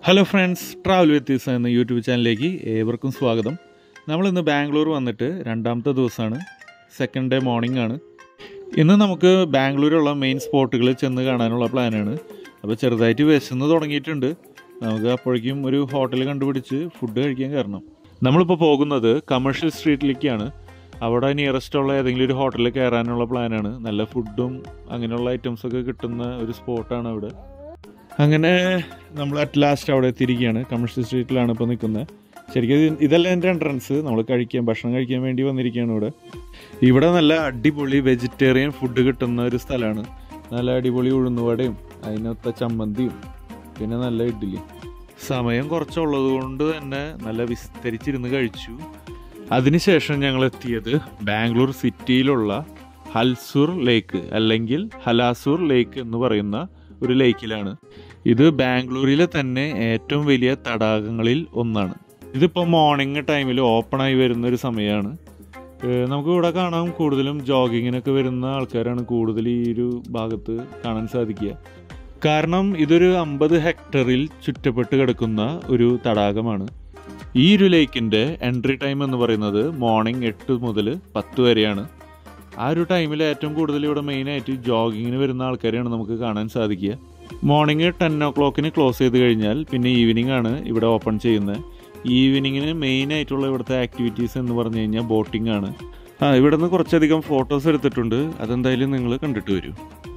Hello friends travel വ്യത്യസ്ത എന്ന YouTube ചാനലിലേക്ക് ഏവർക്കും സ്വാഗതം നമ്മളിന്ന് ബാംഗ്ലൂർ വന്നിട്ട് രണ്ടാമത്തെ ദിവസമാണ് സെക്കൻഡ് ഡേ മോർണിംഗ് ആണ് ഇന്ന് നമുക്ക് ബാംഗ്ലൂരുള്ള മെയിൻ സ്പോട്ടുകൾ ചെന്ന് കാണാനുള്ള പ്ലാനാണ് അപ്പോൾ ചെറുതായിട്ട് വിശന്ന് തുടങ്ങിയിട്ടുണ്ട് നമുക്ക് അപ്പോഴേക്കും ഒരു ഹോട്ടൽ കണ്ടുപിടിച്ച് ഫുഡ് കഴിക്കാൻ കയറണം നമ്മളിപ്പോൾ പോകുന്നത് കമേഴ്ഷ്യൽ സ്ട്രീറ്റിലേക്കാണ് അവിടെ നിയറസ്റ്റ് ഉള്ള ഏതെങ്കിലും ഒരു ഹോട്ടലിൽ കയറാനുള്ള പ്ലാനാണ് നല്ല ഫുഡും അങ്ങനെയുള്ള ഐറ്റംസൊക്കെ കിട്ടുന്ന ഒരു സ്പോട്ടാണ് അവിടെ അങ്ങനെ നമ്മൾ അറ്റ് ലാസ്റ്റ് അവിടെ എത്തിയിരിക്കുകയാണ് കമേഴ്ഷ്യൽ സ്ട്രീറ്റിലാണ് ഇപ്പോൾ നിൽക്കുന്നത് ശരിക്കും ഇത് ഇതല്ല എൻ്റെ എൻട്രൻസ് നമ്മൾ കഴിക്കാൻ ഭക്ഷണം കഴിക്കാൻ വേണ്ടി വന്നിരിക്കുകയാണ് ഇവിടെ ഇവിടെ നല്ല അടിപൊളി വെജിറ്റേറിയൻ ഫുഡ് കിട്ടുന്ന ഒരു സ്ഥലമാണ് നല്ല അടിപൊളി ഉഴുന്നുവടയും അതിനൊത്ത ചമ്മന്തിയും പിന്നെ നല്ല ഇഡ്ഡലി സമയം കുറച്ചുള്ളത് കൊണ്ട് തന്നെ നല്ല വിസ്തരിച്ചിരുന്ന് കഴിച്ചു അതിനുശേഷം ഞങ്ങൾ എത്തിയത് ബാംഗ്ലൂർ സിറ്റിയിലുള്ള ഹൽസൂർ ലേക്ക് അല്ലെങ്കിൽ ഹലാസൂർ ലേക്ക് എന്ന് പറയുന്ന ഒരു ലേക്കിലാണ് ഇത് ബാംഗ്ലൂരിലെ തന്നെ ഏറ്റവും വലിയ തടാകങ്ങളിൽ ഒന്നാണ് ഇതിപ്പോൾ മോർണിംഗ് ടൈമിൽ ഓപ്പണായി വരുന്ന ഒരു സമയമാണ് ഏഹ് നമുക്ക് ഇവിടെ കാണാം കൂടുതലും ജോഗിങ്ങിനൊക്കെ വരുന്ന ആൾക്കാരാണ് കൂടുതൽ ഈ ഒരു ഭാഗത്ത് കാണാൻ സാധിക്കുക കാരണം ഇതൊരു അമ്പത് ഹെക്ടറിൽ ചുറ്റപ്പെട്ട് കിടക്കുന്ന ഒരു തടാകമാണ് ഈ ഒരു ലേക്കിൻ്റെ എൻട്രി ടൈം എന്ന് പറയുന്നത് മോർണിംഗ് എട്ട് മുതൽ പത്ത് വരെയാണ് ആ ഒരു ടൈമിൽ ഏറ്റവും കൂടുതൽ ഇവിടെ മെയിനായിട്ട് ജോഗിങ്ങിന് വരുന്ന ആൾക്കാരെയാണ് നമുക്ക് കാണാൻ സാധിക്കുക മോർണിംഗ് ടെൻ ഒ ക്ലോക്കിന് ക്ലോസ് ചെയ്ത് കഴിഞ്ഞാൽ പിന്നെ ഈവനിങ് ആണ് ഇവിടെ ഓപ്പൺ ചെയ്യുന്നത് ഈവനിങ്ങിന് മെയിൻ ആയിട്ടുള്ള ഇവിടുത്തെ ആക്ടിവിറ്റീസ് എന്ന് പറഞ്ഞു കഴിഞ്ഞാൽ ബോട്ടിംഗ് ആണ് ആ ഇവിടെ നിന്ന് കുറച്ചധികം ഫോട്ടോസ് എടുത്തിട്ടുണ്ട് അതെന്തായാലും നിങ്ങൾ കണ്ടിട്ട് വരൂ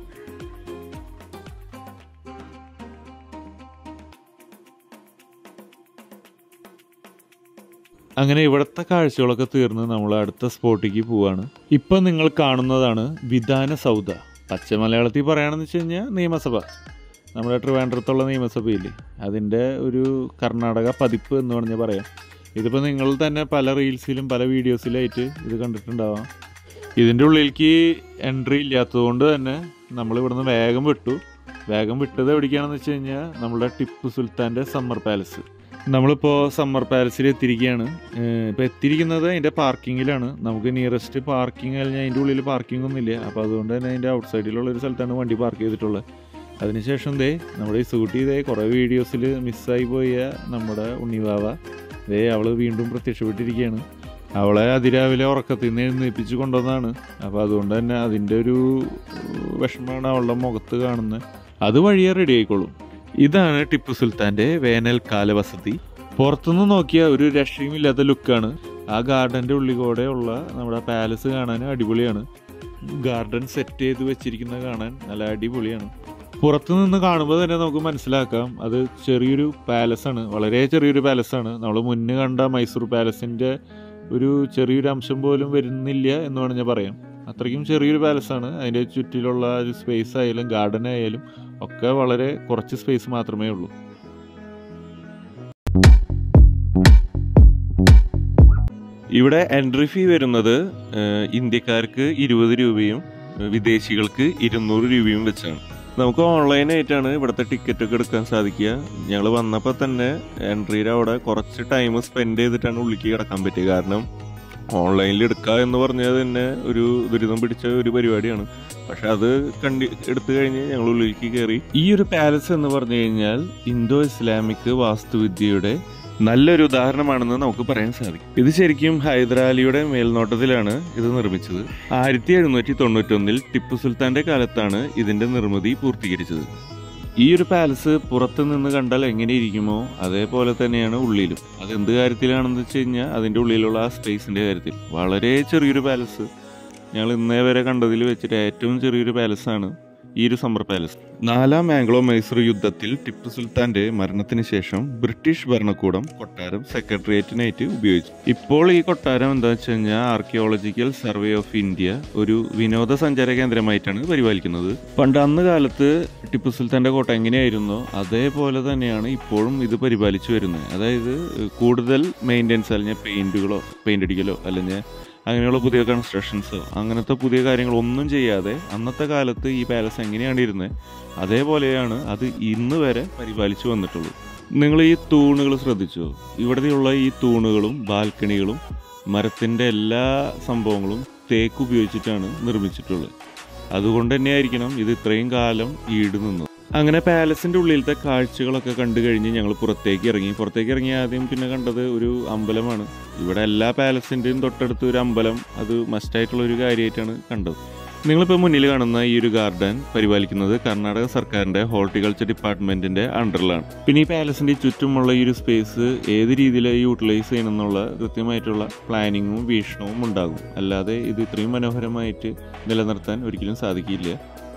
അങ്ങനെ ഇവിടുത്തെ കാഴ്ചകളൊക്കെ തീർന്ന് നമ്മൾ അടുത്ത സ്പോട്ടിലേക്ക് പോവാണ് ഇപ്പം നിങ്ങൾ കാണുന്നതാണ് വിധാന സൗധ പച്ച മലയാളത്തിൽ പറയുകയാണെന്ന് വെച്ച് കഴിഞ്ഞാൽ നിയമസഭ നമ്മുടെ ട്രിവാൻഡ്രത്തുള്ള നിയമസഭയില്ലേ അതിൻ്റെ ഒരു കർണാടക പതിപ്പ് എന്ന് പറഞ്ഞാൽ പറയാം ഇതിപ്പോൾ നിങ്ങൾ തന്നെ പല റീൽസിലും പല വീഡിയോസിലായിട്ട് ഇത് കണ്ടിട്ടുണ്ടാവാം ഇതിൻ്റെ ഉള്ളിലേക്ക് എൻട്രി ഇല്ലാത്തതുകൊണ്ട് തന്നെ നമ്മൾ ഇവിടുന്ന് വേഗം വിട്ടു വേഗം വിട്ടത് എവിടേക്കാണെന്ന് വെച്ച് കഴിഞ്ഞാൽ നമ്മുടെ ടിപ്പു സുൽത്താൻ്റെ സമ്മർ പാലസ് നമ്മളിപ്പോൾ സമ്മർ പാലസിൽ എത്തിയിരിക്കുകയാണ് ഇപ്പോൾ എത്തിയിരിക്കുന്നത് അതിൻ്റെ പാർക്കിങ്ങിലാണ് നമുക്ക് നിയറസ്റ്റ് പാർക്കിംഗ് കഴിഞ്ഞാൽ അതിൻ്റെ ഉള്ളിൽ പാർക്കിംഗ് ഒന്നുമില്ല അപ്പോൾ അതുകൊണ്ട് തന്നെ അതിൻ്റെ ഔട്ട് സൈഡിലുള്ള ഒരു സ്ഥലത്താണ് വണ്ടി പാർക്ക് ചെയ്തിട്ടുള്ളത് അതിനുശേഷം ദേ നമ്മുടെ ഈ സൂട്ട് ചെയ്തേ കുറേ വീഡിയോസിൽ മിസ്സായി പോയ നമ്മുടെ ഉണ്ണിവാവ ദേ അവൾ വീണ്ടും പ്രത്യക്ഷപ്പെട്ടിരിക്കുകയാണ് അവളെ അതിരാവിലെ ഉറക്കത്തിൽ നിന്ന് എഴുന്നേൽപ്പിച്ച് കൊണ്ടുവന്നതാണ് അപ്പോൾ അതുകൊണ്ട് തന്നെ അതിൻ്റെ ഒരു വിഷമമാണ് അവളുടെ മുഖത്ത് കാണുന്നത് അത് വഴിയെ റെഡി ആയിക്കോളും ഇതാണ് ടിപ്പു സുൽത്താൻ്റെ വേനൽക്കാല വസതി പുറത്തുനിന്ന് നോക്കിയ ഒരു രക്ഷയുമില്ലാത്ത ലുക്കാണ് ആ ഗാർഡൻ്റെ ഉള്ളിൽ കൂടെ ഉള്ള നമ്മുടെ പാലസ് കാണാൻ അടിപൊളിയാണ് ഗാർഡൻ സെറ്റ് ചെയ്ത് വെച്ചിരിക്കുന്നത് കാണാൻ നല്ല അടിപൊളിയാണ് പുറത്തു നിന്ന് കാണുമ്പോൾ തന്നെ നമുക്ക് മനസ്സിലാക്കാം അത് ചെറിയൊരു പാലസാണ് വളരെ ചെറിയൊരു പാലസാണ് നമ്മൾ മുന്നേ കണ്ട മൈസൂർ പാലസിൻ്റെ ഒരു ചെറിയൊരു അംശം പോലും വരുന്നില്ല എന്ന് വേണമെങ്കിൽ പറയാം അത്രയ്ക്കും ചെറിയൊരു പാലസാണ് അതിൻ്റെ ചുറ്റിലുള്ള ഒരു സ്പേസ് ആയാലും ഗാർഡൻ ആയാലും ഒക്കെ വളരെ കുറച്ച് സ്പേസ് മാത്രമേ ഉള്ളൂ ഇവിടെ എൻട്രി ഫീ വരുന്നത് ഏഹ്, ഇന്ത്യക്കാർക്ക് ഇരുപത് രൂപയും ഏഹ്, വിദേശികൾക്ക് ഇരുന്നൂറ് രൂപയും വെച്ചാണ് നമുക്ക് ഓൺലൈനായിട്ടാണ് ഇവിടുത്തെ ടിക്കറ്റ് ഒക്കെ എടുക്കാൻ സാധിക്കുക ഞങ്ങൾ വന്നപ്പോൾ തന്നെ എൻട്രിയുടെ അവിടെ കുറച്ച് ടൈം സ്പെൻഡ് ചെയ്തിട്ടാണ് ഉള്ളിലേക്ക് കിടക്കാൻ പറ്റിയത് കാരണം ഓൺലൈനിൽ എടുക്കുക എന്ന് പറഞ്ഞത് തന്നെ ഒരു ദുരിതം പിടിച്ച ഒരു പരിപാടിയാണ് പക്ഷെ അത് കണ്ടി എടുത്തു കഴിഞ്ഞ് ഞങ്ങൾ ഉള്ളിലേക്ക് കയറി ഈ ഒരു പാലസ് എന്ന് പറഞ്ഞു കഴിഞ്ഞാൽ ഇന്തോ ഇസ്ലാമിക് വാസ്തുവിദ്യയുടെ നല്ലൊരു ഉദാഹരണമാണെന്ന് നമുക്ക് പറയാൻ സാധിക്കും ഇത് ശരിക്കും ഹൈദരാലിയുടെ മേൽനോട്ടത്തിലാണ് ഇത് നിർമ്മിച്ചത് ആയിരത്തി എഴുന്നൂറ്റി തൊണ്ണൂറ്റൊന്നിൽ ടിപ്പു സുൽത്താന്റെ കാലത്താണ് ഇതിന്റെ നിർമ്മിതി പൂർത്തീകരിച്ചത് ഈ ഒരു പാലസ് പുറത്ത് നിന്ന് കണ്ടാൽ എങ്ങനെ ഇരിക്കുമോ അതേപോലെ തന്നെയാണ് ഉള്ളിലും അത് എന്ത് കാര്യത്തിലാണെന്ന് വെച്ച് കഴിഞ്ഞാൽ അതിൻ്റെ ഉള്ളിലുള്ള ആ സ്പേസിൻ്റെ കാര്യത്തിൽ വളരെ ചെറിയൊരു പാലസ് ഞങ്ങൾ ഇന്നേ വരെ കണ്ടതിൽ വെച്ചിട്ട് ഏറ്റവും ചെറിയൊരു പാലസാണ് ഈ ഒരു സമ്മർ പാലസ് നാലാം ആംഗ്ലോ മൈസൂർ യുദ്ധത്തിൽ ടിപ്പു സുൽത്താന്റെ മരണത്തിന് ശേഷം ബ്രിട്ടീഷ് ഭരണകൂടം കൊട്ടാരം സെക്രട്ടേറിയറ്റിനായിട്ട് ഉപയോഗിച്ചു ഇപ്പോൾ ഈ കൊട്ടാരം എന്താ വെച്ച് കഴിഞ്ഞാൽ ആർക്കിയോളജിക്കൽ സർവേ ഓഫ് ഇന്ത്യ ഒരു വിനോദസഞ്ചാര കേന്ദ്രമായിട്ടാണ് പരിപാലിക്കുന്നത് പണ്ട് അന്ന് കാലത്ത് ടിപ്പു സുൽത്താന്റെ കോട്ട എങ്ങനെയായിരുന്നോ അതേപോലെ തന്നെയാണ് ഇപ്പോഴും ഇത് പരിപാലിച്ചു വരുന്നത് അതായത് കൂടുതൽ മെയിൻ്റെനൻസ് അല്ലെങ്കിൽ പെയിന്റുകളോ പെയിന്റ് അടിക്കലോ അല്ലെങ്കിൽ അങ്ങനെയുള്ള പുതിയ കൺസ്ട്രക്ഷൻസോ അങ്ങനത്തെ പുതിയ കാര്യങ്ങളൊന്നും ചെയ്യാതെ അന്നത്തെ കാലത്ത് ഈ പാലസ് എങ്ങനെയാണ് ഇരുന്നത് അതേപോലെയാണ് അത് ഇന്ന് വരെ പരിപാലിച്ചു വന്നിട്ടുള്ളത് നിങ്ങൾ ഈ തൂണുകൾ ശ്രദ്ധിച്ചോ ഇവിടെയുള്ള ഈ തൂണുകളും ബാൽക്കണികളും മരത്തിൻ്റെ എല്ലാ സംഭവങ്ങളും തേക്ക് ഉപയോഗിച്ചിട്ടാണ് നിർമ്മിച്ചിട്ടുള്ളത് അതുകൊണ്ട് തന്നെയായിരിക്കണം ഇത് ഇത്രയും കാലം ഈട് നിന്നത് അങ്ങനെ പാലസിൻ്റെ ഉള്ളിലത്തെ കാഴ്ചകളൊക്കെ കണ്ടു കഴിഞ്ഞ് ഞങ്ങൾ പുറത്തേക്ക് ഇറങ്ങി പുറത്തേക്ക് ഇറങ്ങി ആദ്യം പിന്നെ കണ്ടത് ഒരു അമ്പലമാണ് ഇവിടെ എല്ലാ പാലസിൻ്റെയും തൊട്ടടുത്ത് ഒരു അമ്പലം അത് മസ്റ്റായിട്ടുള്ള ഒരു കാര്യമായിട്ടാണ് കണ്ടത് നിങ്ങളിപ്പോൾ മുന്നിൽ കാണുന്ന ഈ ഒരു ഗാർഡൻ പരിപാലിക്കുന്നത് കർണാടക സർക്കാരിൻ്റെ ഹോർട്ടിക്കൾച്ചർ ഡിപ്പാർട്ട്മെൻറ്റിൻ്റെ അണ്ടറിലാണ് പിന്നെ ഈ പാലസിൻ്റെ ചുറ്റുമുള്ള ഈ ഒരു സ്പേസ് ഏത് രീതിയിൽ യൂട്ടിലൈസ് ചെയ്യണമെന്നുള്ള കൃത്യമായിട്ടുള്ള പ്ലാനിങ്ങും വീക്ഷണവും ഉണ്ടാകും അല്ലാതെ ഇത് ഇത്രയും മനോഹരമായിട്ട് നിലനിർത്താൻ ഒരിക്കലും സാധിക്കില്ല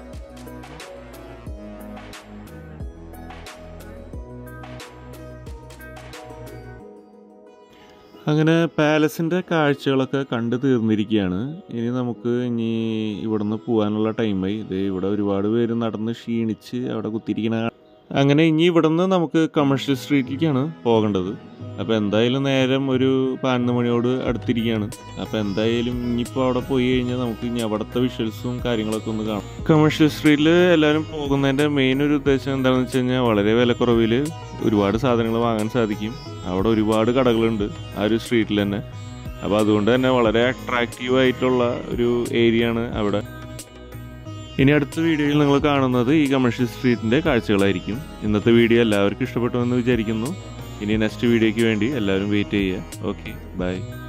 അങ്ങനെ പാലസിൻ്റെ കാഴ്ചകളൊക്കെ കണ്ടു തീർന്നിരിക്കുകയാണ് ഇനി നമുക്ക് ഇനി ഇവിടുന്ന് പോകാനുള്ള ടൈമായി ഇത് ഇവിടെ ഒരുപാട് പേര് നടന്ന് ക്ഷീണിച്ച് അവിടെ കുത്തിയിരിക്കണ കാണാം. അങ്ങനെ ഇനി ഇവിടുന്ന് നമുക്ക് കമേഴ്ഷ്യൽ സ്ട്രീറ്റിലേക്കാണ് പോകേണ്ടത് അപ്പോൾ എന്തായാലും നേരം ഒരു പതിനൊന്ന് മണിയോട് അടുത്തിരിക്കുകയാണ് അപ്പോൾ എന്തായാലും ഇനിയിപ്പോൾ അവിടെ പോയി കഴിഞ്ഞാൽ നമുക്ക് ഇനി അവിടുത്തെ വിഷ്വൽസും കാര്യങ്ങളൊക്കെ ഒന്ന് കാണാം കമേഴ്ഷ്യൽ സ്ട്രീറ്റിൽ എല്ലാവരും പോകുന്നതിൻ്റെ മെയിൻ ഒരു ഉദ്ദേശം എന്താണെന്ന് വെച്ച് കഴിഞ്ഞാൽ വളരെ വിലക്കുറവിൽ ഒരുപാട് സാധനങ്ങൾ വാങ്ങാൻ സാധിക്കും അവിടെ ഒരുപാട് കടകളുണ്ട് ആ ഒരു സ്ട്രീറ്റിൽ തന്നെ അപ്പോൾ അതുകൊണ്ട് തന്നെ വളരെ അട്രാക്റ്റീവ് ആയിട്ടുള്ള ഒരു ഏരിയ ആണ് അവിടെ ഇനി അടുത്ത വീഡിയോയിൽ നിങ്ങൾ കാണുന്നത് ഈ കമേഴ്ഷ്യൽ സ്ട്രീറ്റിൻ്റെ കാഴ്ചകളായിരിക്കും ഇന്നത്തെ വീഡിയോ എല്ലാവർക്കും ഇഷ്ടപ്പെട്ടു എന്ന് വിചാരിക്കുന്നു ഇനി നെക്സ്റ്റ് വീഡിയോയ്ക്ക് വേണ്ടി എല്ലാവരും വെയിറ്റ് ചെയ്യുക ഓക്കെ ബൈ